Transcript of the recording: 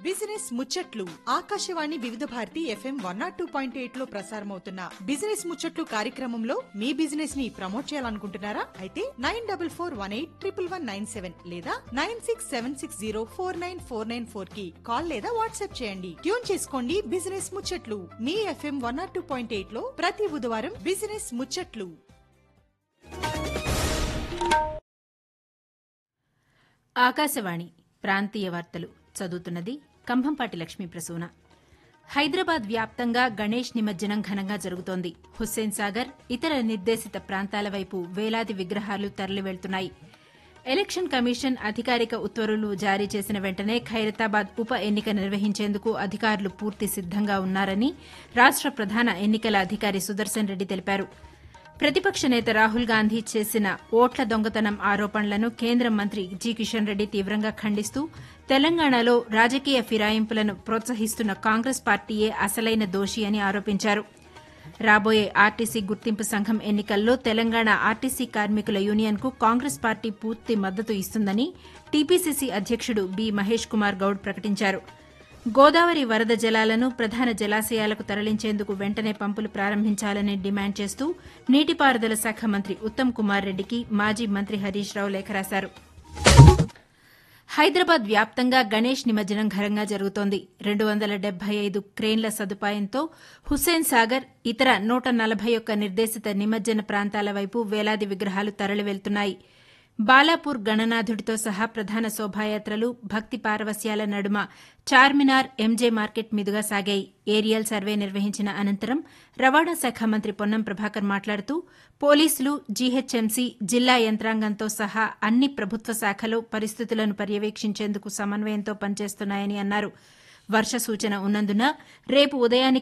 business ముచ్చట్లు Akashvani Vividh Bharati FM one not two point eight లో ప్రసారమవుతున్న బిజినెస్ ముచ్చట్లు కార్యక్రమంలో మీ బిజినెస్ ని ప్రమోట్ చేయాలనుకుంటున్నారా అయితే nine double four one eight triple one nine seven లేదా nine six seven six zero four nine four nine four కి కాల్ లేదా వాట్సాప్ చేయండి ట్యూన్ చేసుకోండి బిజినెస్ ముచ్చట్లు మీ FM one not two point eight లో ప్రతి బుధవారం బిజినెస్ ముచ్చట్లు ఆకాశవాణి ప్రాంతీయ వార్తలు చదువుతున్నది కంభంపాటి లక్ష్మీ ప్రసూన హైదరాబాద్ వ్యాప్తంగా గణేష్ నిమజ్జనం ఘనంగా జరుగుతోంది హుస్సేన్ సాగర్ ఇతర నిర్దేశిత ప్రాంతాల వైపు వేలాది విగ్రహాలు తరలివెళ్తున్నాయి ఎలక్షన్ కమిషన్ అధికారిక ఉత్తర్వులు జారీ చేసిన వెంటనే ఖైరతాబాద్ ఉప ఎన్నిక నిర్వహించేందుకు అధికారులు పూర్తి సిద్దంగా ఉన్నారని రాష్ట ప్రధాన ఎన్నికల అధికారి సుదర్శన్ రెడ్డి తెలిపారు ప్రతిపక్ష నేత రాహుల్ గాంధీ చేసిన ఓట్ల దొంగతనం ఆరోపణలను కేంద్ర మంత్రి జి కిషన్ రెడ్డి తీవ్రంగా ఖండిస్తూ తెలంగాణలో రాజకీయ ఫిరాయింపులను ప్రోత్సహిస్తున్న కాంగ్రెస్ పార్టీయే అసలైన దోషి అని ఆరోపించారు రాబోయే ఆర్టీసీ గుర్తింపు సంఘం ఎన్నికల్లో తెలంగాణ ఆర్టీసీ కార్మికుల యూనియన్కు కాంగ్రెస్ పార్టీ పూర్తి మద్దతు ఇస్తుందని టీపీసీసీ అధ్యకుడు బి మహేష్ కుమార్ గౌడ్ ప్రకటించారు గోదావరి వరద జలాలను ప్రధాన జలాశయాలకు తరలించేందుకు వెంటనే పంపులు ప్రారంభించాలని డిమాండ్ చేస్తూ నీటిపారుదల శాఖ మంత్రి ఉత్తమ్ కుమార్ రెడ్డికి మాజీ మంత్రి హరీష్ రావు లేఖ రాశారు హైదరాబాద్ వ్యాప్తంగా గణేష్ నిమజ్జనం ఘనంగా జరుగుతోంది రెండు వందల డెబ్బై ఐదు క్రేన్ల సదుపాయంతో హుస్సేన్ సాగర్ ఇతర నూట నలభై ఒక్క నిర్దేశిత నిమజ్జన ప్రాంతాల వైపు వేలాది విగ్రహాలు తరలి వెళ్తున్నాయి బాలాపూర్ గణనాథుడితో సహా ప్రధాన శోభాయాత్రలు భక్తి పారవస్యాల నడుమ చార్మినార్ ఎంజే మార్కెట్ మీదుగా సాగాయి ఏరియల్ సర్వే నిర్వహించిన అనంతరం రవాణా శాఖ మంత్రి పొన్నం ప్రభాకర్ మాట్లాడుతూ పోలీసులు జీహెచ్ఎంసీ జిల్లా యంత్రాంగంతో సహా అన్ని ప్రభుత్వ శాఖలు పరిస్థితులను పర్యవేక్షించేందుకు సమన్వయంతో పనిచేస్తున్నాయని అన్నారు వర్ష సూచన ఉన్నందున రేపు ఉదయానికి